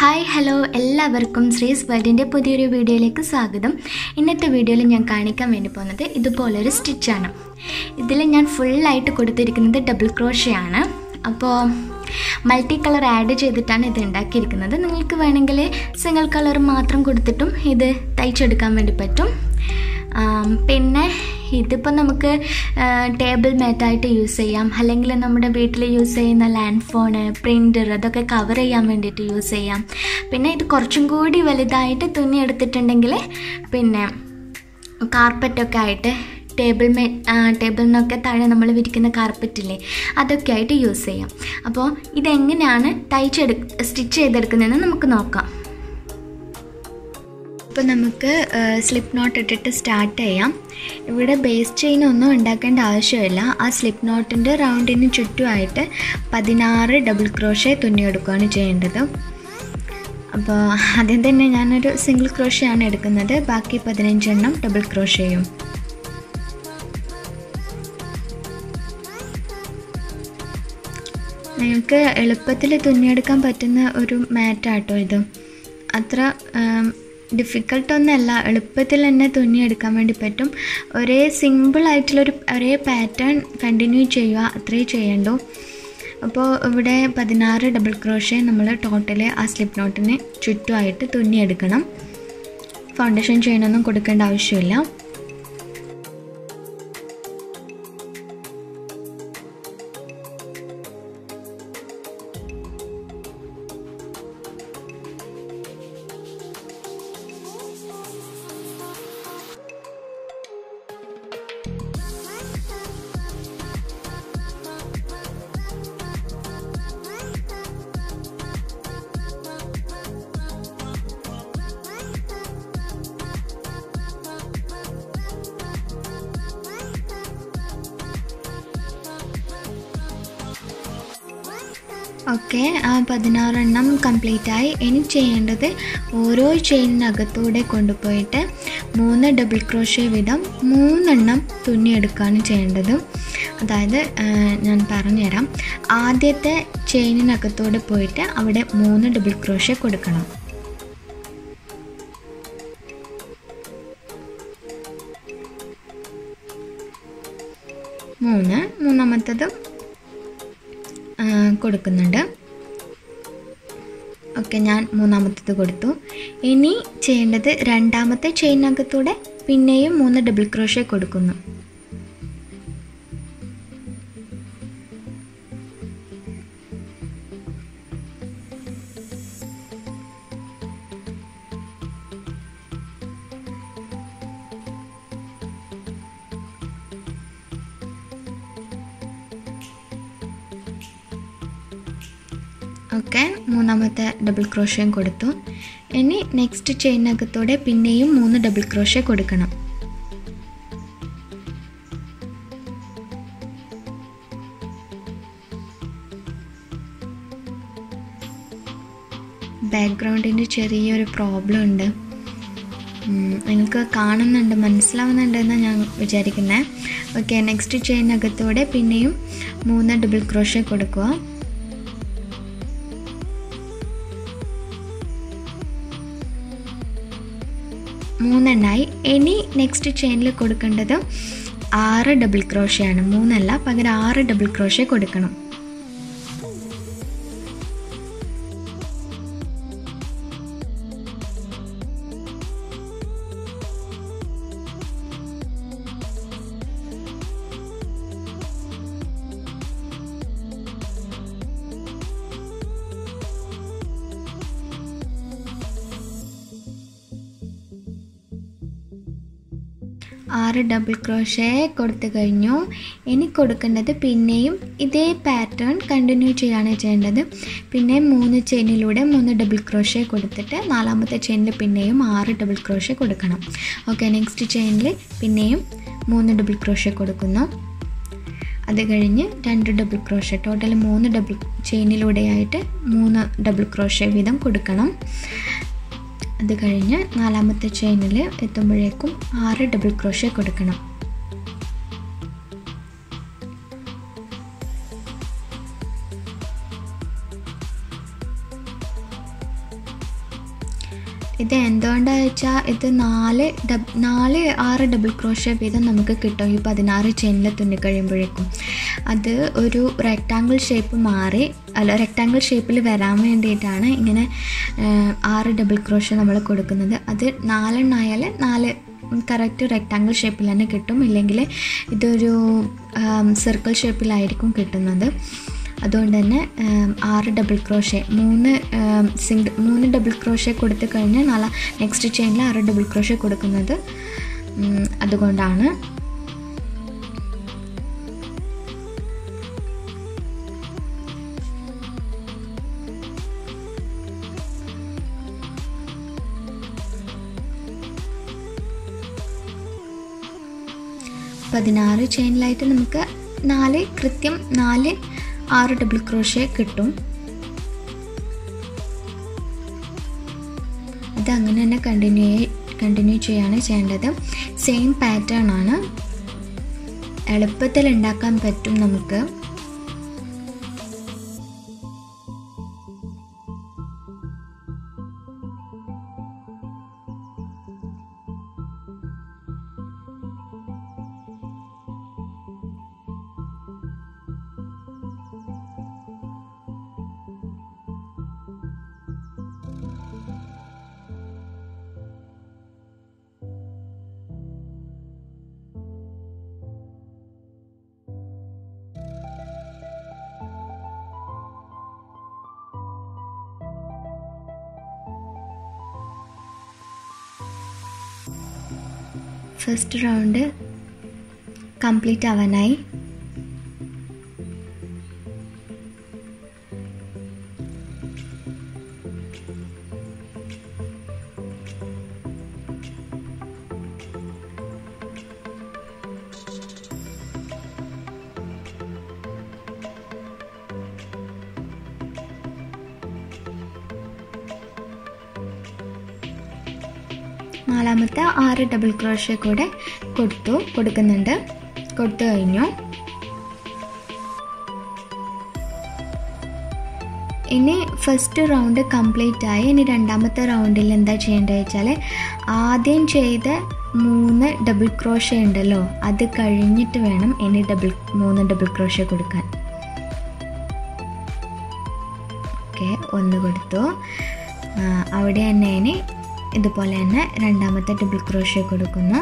hi hello എല്ലാവർക്കും ശ്രീസ് വേൾഡിൻ്റെ പുതിയൊരു വീഡിയോയിലേക്ക് സ്വാഗതം ഇന്നത്തെ വീഡിയോയിൽ ഞാൻ കാണിക്കാൻ വേണ്ടി പോകുന്നത് ഇതുപോലൊരു സ്റ്റിച്ചാണ് ഇതിൽ ഞാൻ ഫുള്ളായിട്ട് കൊടുത്തിരിക്കുന്നത് ഡബിൾ ക്രോഷയാണ് അപ്പോൾ മൾട്ടി കളർ ആഡ് ചെയ്തിട്ടാണ് ഇത് ഉണ്ടാക്കിയിരിക്കുന്നത് നിങ്ങൾക്ക് വേണമെങ്കിൽ സിംഗിൾ കളർ മാത്രം കൊടുത്തിട്ടും ഇത് തയ്ച്ചെടുക്കാൻ വേണ്ടി പറ്റും ആം, പിന്നെ ഇതിപ്പോൾ നമുക്ക് ടേബിൾ മാറ്റായിട്ട് യൂസ് ചെയ്യാം അല്ലെങ്കിൽ നമ്മുടെ വീട്ടിൽ യൂസ് ചെയ്യുന്ന ലാൻഡ് ഫോണ് പ്രിൻ്റർ അതൊക്കെ കവർ ചെയ്യാൻ വേണ്ടിയിട്ട് യൂസ് ചെയ്യാം പിന്നെ ഇത് കുറച്ചും കൂടി വലുതായിട്ട് തുന്നി എടുത്തിട്ടുണ്ടെങ്കിൽ പിന്നെ കാർപ്പറ്റൊക്കെ ആയിട്ട് ടേബിൾ മേ ടേബിളിൽ നിന്നൊക്കെ താഴെ നമ്മൾ വിരിക്കുന്ന കാർപ്പറ്റില്ലേ അതൊക്കെ ആയിട്ട് യൂസ് ചെയ്യാം അപ്പോൾ ഇതെങ്ങനെയാണ് തയ്ച്ചെടു സ്റ്റിച്ച് ചെയ്തെടുക്കുന്നതെന്ന് നമുക്ക് നോക്കാം ഇപ്പോൾ നമുക്ക് സ്ലിപ്പ് നോട്ട് ഇട്ടിട്ട് സ്റ്റാർട്ട് ചെയ്യാം ഇവിടെ ബേസ് ചെയിൻ ഒന്നും ഉണ്ടാക്കേണ്ട ആവശ്യമില്ല ആ സ്ലിപ്പ് നോട്ടിൻ്റെ റൗണ്ടിന് ചുറ്റുമായിട്ട് പതിനാറ് ഡബിൾ ക്രോഷേ തുന്നിയെടുക്കുകയാണ് ചെയ്യേണ്ടത് അപ്പോൾ ആദ്യം തന്നെ ഞാനൊരു സിംഗിൾ ക്രോഷയാണ് എടുക്കുന്നത് ബാക്കി പതിനഞ്ചെണ്ണം ഡബിൾ ക്രോഷയും നിങ്ങൾക്ക് എളുപ്പത്തിൽ തുന്നിയെടുക്കാൻ പറ്റുന്ന ഒരു മാറ്റാട്ടോ ഇത് അത്ര ഡിഫിക്കൽട്ടൊന്നുമല്ല എളുപ്പത്തിൽ തന്നെ തുന്നിയെടുക്കാൻ വേണ്ടി പറ്റും ഒരേ സിമ്പിൾ ആയിട്ടുള്ളൊരു ഒരേ പാറ്റേൺ കണ്ടിന്യൂ ചെയ്യുക അത്രേ ചെയ്യണ്ടൂ അപ്പോൾ ഇവിടെ പതിനാറ് ഡബിൾ ക്രോഷേ നമ്മൾ ടോട്ടൽ ആ സ്ലിപ്പ് നോട്ടിന് ചുറ്റുമായിട്ട് തുന്നിയെടുക്കണം ഫൗണ്ടേഷൻ ചെയിനൊന്നും കൊടുക്കേണ്ട ആവശ്യമില്ല ഓക്കെ ആ പതിനാറെണ്ണം കംപ്ലീറ്റ് ആയി ഇനി ചെയ്യേണ്ടത് ഓരോ ചെയിനിനകത്തൂടെ കൊണ്ടുപോയിട്ട് മൂന്ന് ഡബിൾ ക്രോഷേ വീതം മൂന്നെണ്ണം തുന്നിയെടുക്കുകയാണ് ചെയ്യേണ്ടത് അതായത് ആ, ഞാൻ പറഞ്ഞുതരാം ആദ്യത്തെ ചെയിനിനകത്തൂടെ പോയിട്ട് അവിടെ മൂന്ന് ഡബിൾ ക്രോഷേ കൊടുക്കണം മൂന്ന് മൂന്നാമത്തത് ആ, കൊടുക്കുന്നുണ്ട് ഓക്കെ ഞാൻ മൂന്നാമത്തത് കൊടുത്തു ഇനി ചെയ്യേണ്ടത് രണ്ടാമത്തെ ചെയിനകത്തൂടെ പിന്നെയും മൂന്ന് ഡബിൾ ക്രോഷേ കൊടുക്കുന്നു ഓക്കെ മൂന്നാമത്തെ ഡബിൾ ക്രോഷയും കൊടുത്തു ഇനി നെക്സ്റ്റ് ചെയിനകത്തൂടെ പിന്നെയും മൂന്ന് ഡബിൾ ക്രോഷേ കൊടുക്കണം ബാക്ക്ഗ്രൗണ്ടിൻ്റെ ചെറിയൊരു പ്രോബ്ലം ഉണ്ട് ഉം, നിങ്ങൾക്ക് കാണുന്നുണ്ട് മനസ്സിലാവുന്നുണ്ടെന്ന് ഞാൻ വിചാരിക്കുന്നത് ഓക്കെ നെക്സ്റ്റ് ചെയിനകത്തൂടെ പിന്നെയും മൂന്ന് ഡബിൾ ക്രോഷേ കൊടുക്കുക മൂന്നെണ്ണായി ഇനി നെക്സ്റ്റ് ചെയിനിൽ കൊടുക്കേണ്ടത് ആറ് ഡബിൾ ക്രോഷയാണ് മൂന്നല്ല പകരം ആറ് ഡബിൾ ക്രോഷേ കൊടുക്കണം ആറ് ഡബിൾ ക്രോഷേ കൊടുത്തു കഴിഞ്ഞു ഇനി കൊടുക്കേണ്ടത് പിന്നെയും ഇതേ പാറ്റേൺ കണ്ടിന്യൂ ചെയ്യാണ് ചെയ്യേണ്ടത് പിന്നെ മൂന്ന് ചെയിനിലൂടെ മൂന്ന് ഡബിൾ ക്രോഷേ കൊടുത്തിട്ട് നാലാമത്തെ ചെയിനിൽ പിന്നെയും ആറ് ഡബിൾ ക്രോഷേ കൊടുക്കണം ഓക്കെ നെക്സ്റ്റ് ചെയിനിൽ പിന്നെയും മൂന്ന് ഡബിൾ ക്രോഷേ കൊടുക്കുന്നു അത് കഴിഞ്ഞ് രണ്ട് ഡബിൾ ക്രോഷേ ടോട്ടൽ മൂന്ന് ഡബിൾ ചെയിനിലൂടെയായിട്ട് മൂന്ന് ഡബിൾ ക്രോഷേ വീതം കൊടുക്കണം അത് കഴിഞ്ഞ് നാലാമത്തെ ചെയിനിൽ എത്തുമ്പോഴേക്കും ആറ് ഡബിൾ ക്രോഷേ കൊടുക്കണം ഇത് എന്തുകൊണ്ടാണെന്ന് വെച്ചാൽ ഇത് നാല് ഡബ് നാല് ആറ് ഡബിൾ ക്രോഷ്യ വീതം നമുക്ക് കിട്ടും ഈ പതിനാറ് ചെയിനിൽ തുന്നി കഴിയുമ്പോഴേക്കും അത് ഒരു റെക്റ്റാങ്കിൾ ഷേപ്പ് മാറി അല്ല റെക്റ്റാങ്കിൾ ഷേപ്പിൽ വരാൻ വേണ്ടിയിട്ടാണ് ഇങ്ങനെ ആറ് ഡബിൾ ക്രോഷ്യ നമ്മൾ കൊടുക്കുന്നത് അത് നാലെണ്ണായാൽ നാല് കറക്റ്റ് റെക്റ്റാങ്കിൾ ഷേപ്പിൽ തന്നെ കിട്ടും ഇല്ലെങ്കിൽ ഇതൊരു സർക്കിൾ ഷേപ്പിലായിരിക്കും കിട്ടുന്നത് അതുകൊണ്ട് തന്നെ ആറ് ഡബിൾ ക്രോഷേ മൂന്ന് സിംഗ് മൂന്ന് ഡബിൾ ക്രോഷേ കൊടുത്തു കഴിഞ്ഞാൽ നാളെ നെക്സ്റ്റ് ചെയിനിൽ ആറ് ഡബിൾ ക്രോഷേ കൊടുക്കുന്നത് അതുകൊണ്ടാണ് പതിനാറ് ചെയിനിലായിട്ട് നമുക്ക് നാല് കൃത്യം നാല് ആറ് ഡബിൾ ക്രോഷ്യ കിട്ടും അത് അങ്ങനെ തന്നെ കണ്ടിന്യൂ കണ്ടിന്യൂ ചെയ്യാണ് ചെയ്യേണ്ടത് സെയിം പാറ്റേൺ ആണ് എളുപ്പത്തിൽ ഉണ്ടാക്കാൻ പറ്റും നമുക്ക് ഫസ്റ്റ് റൗണ്ട് കംപ്ലീറ്റ് ആവാനായി നാലാമത്തെ ആറ് ഡബിൾ ക്രോഷ്യ കൂടെ കൊടുത്തു കൊടുക്കുന്നുണ്ട് കൊടുത്തു കഴിഞ്ഞു ഇനി ഫസ്റ്റ് റൗണ്ട് കംപ്ലീറ്റ് ആയി ഇനി രണ്ടാമത്തെ റൗണ്ടിൽ എന്താ ചെയ്യേണ്ടത് വെച്ചാൽ ആദ്യം ചെയ്ത മൂന്ന് ഡബിൾ ക്രോഷ്യ ഉണ്ടല്ലോ അത് കഴിഞ്ഞിട്ട് വേണം ഇനി ഡബിൾ മൂന്ന് ഡബിൾ ക്രോഷ്യ കൊടുക്കാൻ ഓക്കെ ഒന്ന് കൊടുത്തു അവിടെ തന്നെ ഇനി ഇതുപോലെ തന്നെ രണ്ടാമത്തെ ഡബിൾ ക്രോഷ്യ കൊടുക്കുന്നു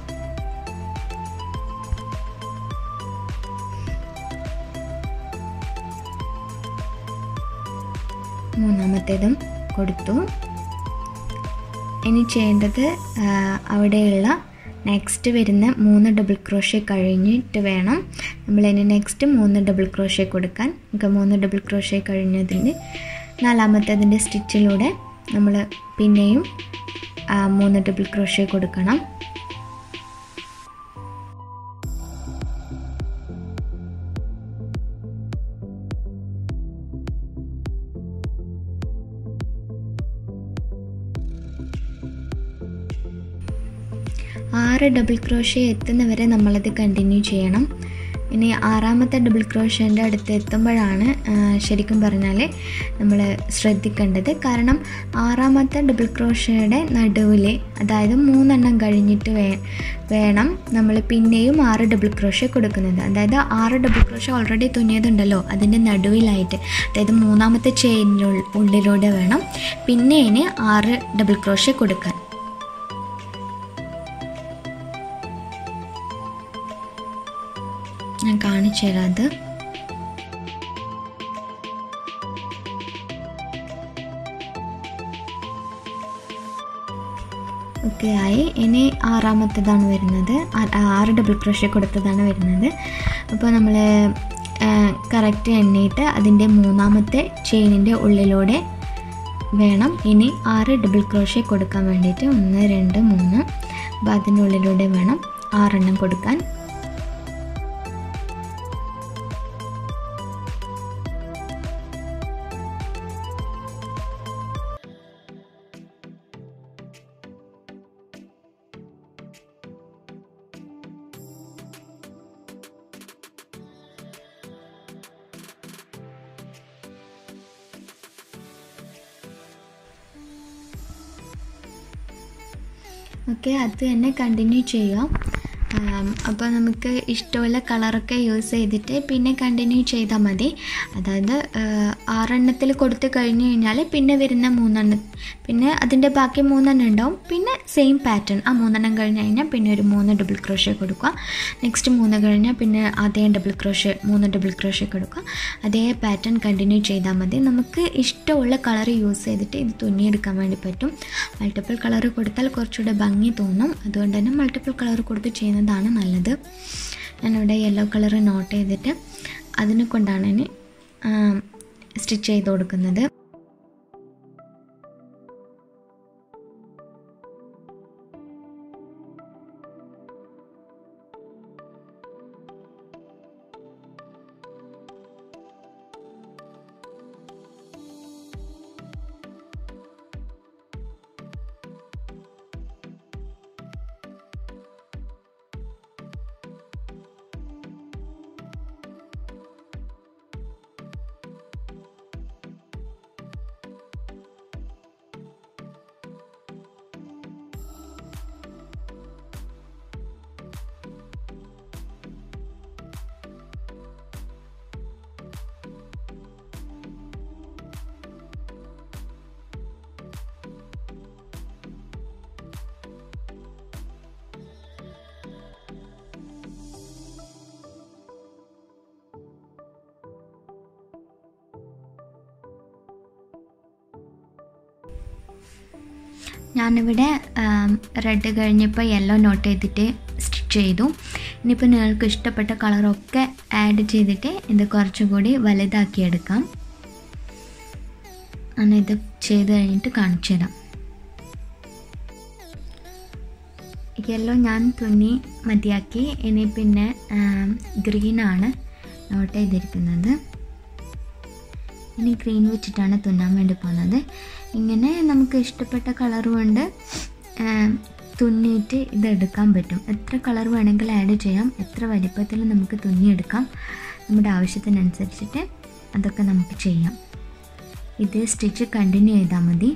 മൂന്നാമത്തേതും കൊടുത്തു ഇനി ചെയ്യേണ്ടത് അവിടെയുള്ള നെക്സ്റ്റ് വരുന്ന മൂന്ന് ഡബിൾ ക്രോഷ്യ കഴിഞ്ഞിട്ട് വേണം നമ്മൾ ഇനി നെക്സ്റ്റ് മൂന്ന് ഡബിൾ ക്രോഷ്യ കൊടുക്കാൻ നമുക്ക് മൂന്ന് ഡബിൾ ക്രോഷ്യ കഴിഞ്ഞതിന് നാലാമത്തേതിൻ്റെ സ്റ്റിച്ചിലൂടെ നമ്മൾ പിന്നെയും മൂന്ന് ഡബിൾ ക്രോഷ്യ കൊടുക്കണം ആറ് ഡബിൾ ക്രോഷ്യ എത്തുന്നവരെ നമ്മളത് കണ്ടിന്യൂ ചെയ്യണം ഇനി ആറാമത്തെ ഡബിൾ ക്രോഷ്യൻ്റെ അടുത്ത് എത്തുമ്പോഴാണ് ശരിക്കും പറഞ്ഞാൽ നമ്മൾ ശ്രദ്ധിക്കേണ്ടത് കാരണം ആറാമത്തെ ഡബിൾ ക്രോഷ്യയുടെ നടുവിൽ അതായത് മൂന്നെണ്ണം കഴിഞ്ഞിട്ട് വേ വേണം നമ്മൾ പിന്നെയും ആറ് ഡബിൾ ക്രോഷ്യ കൊടുക്കുന്നത് അതായത് ആറ് ഡബിൾ ക്രോഷ്യ ഓൾറെഡി തുന്നിയതുണ്ടല്ലോ അതിൻ്റെ നടുവിലായിട്ട് അതായത് മൂന്നാമത്തെ ചെയിനിനുൾ ഉള്ളിലൂടെ വേണം പിന്നെ ഇനി ആറ് ഡബിൾ ക്രോഷ്യ കൊടുക്കാൻ ഞാൻ കാണിച്ചു തരാം അത് ഒക്കെ ആയി ഇനി ആറാമത്തേതാണ് വരുന്നത് ആറ് ഡബിൾ ക്രോഷ്യ കൊടുത്തതാണ് വരുന്നത് അപ്പോൾ നമ്മൾ കറക്റ്റ് എണ്ണയിട്ട് അതിൻ്റെ മൂന്നാമത്തെ ചെയിനിൻ്റെ ഉള്ളിലൂടെ വേണം ഇനി ആറ് ഡബിൾ ക്രോഷ്യ കൊടുക്കാൻ വേണ്ടിയിട്ട് ഒന്ന് രണ്ട് മൂന്ന് അപ്പോൾ അതിൻ്റെ ഉള്ളിലൂടെ വേണം ആറെണ്ണം കൊടുക്കാൻ ഓക്കെ അത് തന്നെ കണ്ടിന്യൂ ചെയ്യാം അപ്പോൾ നമുക്ക് ഇഷ്ടമുള്ള കളറൊക്കെ യൂസ് ചെയ്തിട്ട് പിന്നെ കണ്ടിന്യൂ ചെയ്താൽ മതി അതായത് ആറെണ്ണത്തിൽ കൊടുത്തു കഴിഞ്ഞ് കഴിഞ്ഞാൽ പിന്നെ വരുന്ന മൂന്നെണ്ണം പിന്നെ അതിൻ്റെ ബാക്കി മൂന്നെണ്ണം ഉണ്ടാവും പിന്നെ സെയിം പാറ്റേൺ ആ മൂന്നെണ്ണം കഴിഞ്ഞ് കഴിഞ്ഞാൽ പിന്നെ ഒരു മൂന്ന് ഡബിൾ ക്രോഷ്യ കൊടുക്കുക നെക്സ്റ്റ് മൂന്ന് കഴിഞ്ഞാൽ പിന്നെ അതേ ഡബിൾ ക്രോഷ്യ മൂന്ന് ഡബിൾ ക്രോഷ്യ കൊടുക്കുക അതേ പാറ്റേൺ കണ്ടിന്യൂ ചെയ്താൽ മതി നമുക്ക് ഇഷ്ടമുള്ള കളർ യൂസ് ചെയ്തിട്ട് ഇത് തുന്നിയെടുക്കാൻ വേണ്ടി പറ്റും മൾട്ടിപ്പിൾ കളർ കൊടുത്താൽ കുറച്ചുകൂടെ ഭംഗി തോന്നും അതുകൊണ്ട് തന്നെ മൾട്ടിപ്പിൾ കളർ കൊടുത്ത് ചെയ്യുന്നതാണ് നല്ലത് ഞാനിവിടെ യെല്ലോ കളർ നോട്ട് ചെയ്തിട്ട് അതിനെ കൊണ്ടാണ് ഇനി സ്റ്റിച്ച് ചെയ്ത് കൊടുക്കുന്നത് ഞാനിവിടെ റെഡ് കഴിഞ്ഞപ്പോൾ യെല്ലോ നോട്ട് ചെയ്തിട്ട് സ്റ്റിച്ച് ചെയ്തു ഇനിയിപ്പോൾ നിങ്ങൾക്ക് ഇഷ്ടപ്പെട്ട കളറൊക്കെ ആഡ് ചെയ്തിട്ട് ഇത് കുറച്ചും കൂടി വലുതാക്കിയെടുക്കാം ഞാനിത് ചെയ്ത് കഴിഞ്ഞിട്ട് കാണിച്ചു തരാം യെല്ലോ ഞാൻ തുന്നി മതിയാക്കി ഇനി പിന്നെ ഗ്രീനാണ് നോട്ട് ചെയ്തിരിക്കുന്നത് ഇനി ഗ്രീൻ വെച്ചിട്ടാണ് തുന്നാൻ വേണ്ടി പോകുന്നത് ഇങ്ങനെ നമുക്ക് ഇഷ്ടപ്പെട്ട കളർ കൊണ്ട് തുന്നിയിട്ട് ഇത് എടുക്കാൻ പറ്റും എത്ര കളർ വേണമെങ്കിൽ ആഡ് ചെയ്യാം എത്ര വലിപ്പത്തിൽ നമുക്ക് തുന്നിയെടുക്കാം നമ്മുടെ ആവശ്യത്തിനനുസരിച്ചിട്ട് അതൊക്കെ നമുക്ക് ചെയ്യാം ഇത് സ്റ്റിച്ച് കണ്ടിന്യൂ ചെയ്താൽ മതി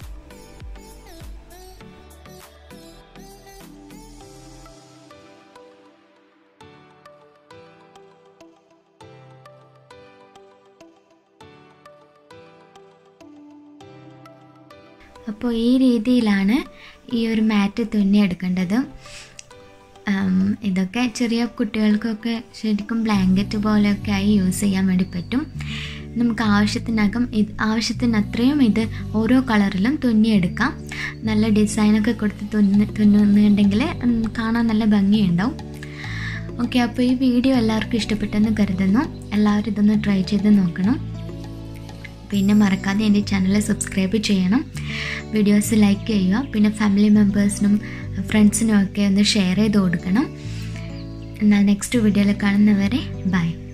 അപ്പോൾ ഈ രീതിയിലാണ് ഈ ഒരു മാറ്റ് തുന്നിയെടുക്കേണ്ടത് ഇതൊക്കെ ചെറിയ കുട്ടികൾക്കൊക്കെ ശരിക്കും ബ്ലാങ്കറ്റ് പോലെയൊക്കെ ആയി യൂസ് ചെയ്യാൻ വേണ്ടി പറ്റും നമുക്ക് ആവശ്യത്തിനകം ഇത് ആവശ്യത്തിന് അത്രയും ഇത് ഓരോ കളറിലും തുന്നിയെടുക്കാം നല്ല ഡിസൈനൊക്കെ കൊടുത്ത് തുന്നി തുന്നുന്നുണ്ടെങ്കിൽ കാണാൻ നല്ല ഭംഗിയുണ്ടാവും ഓക്കെ അപ്പോൾ ഈ വീഡിയോ എല്ലാവർക്കും ഇഷ്ടപ്പെട്ടെന്ന് കരുതുന്നു എല്ലാവരും ഇതൊന്ന് ട്രൈ ചെയ്ത് നോക്കണം പിന്നെ മറക്കാതെ എൻ്റെ ചാനൽ സബ്സ്ക്രൈബ് ചെയ്യണം വീഡിയോസ് ലൈക്ക് ചെയ്യുക പിന്നെ ഫാമിലി മെമ്പേഴ്സിനും ഫ്രണ്ട്സിനും ഒക്കെ ഒന്ന് ഷെയർ ചെയ്ത് കൊടുക്കണം എന്നാൽ നെക്സ്റ്റ് വീഡിയോയിൽ കാണുന്നവരെ ബൈ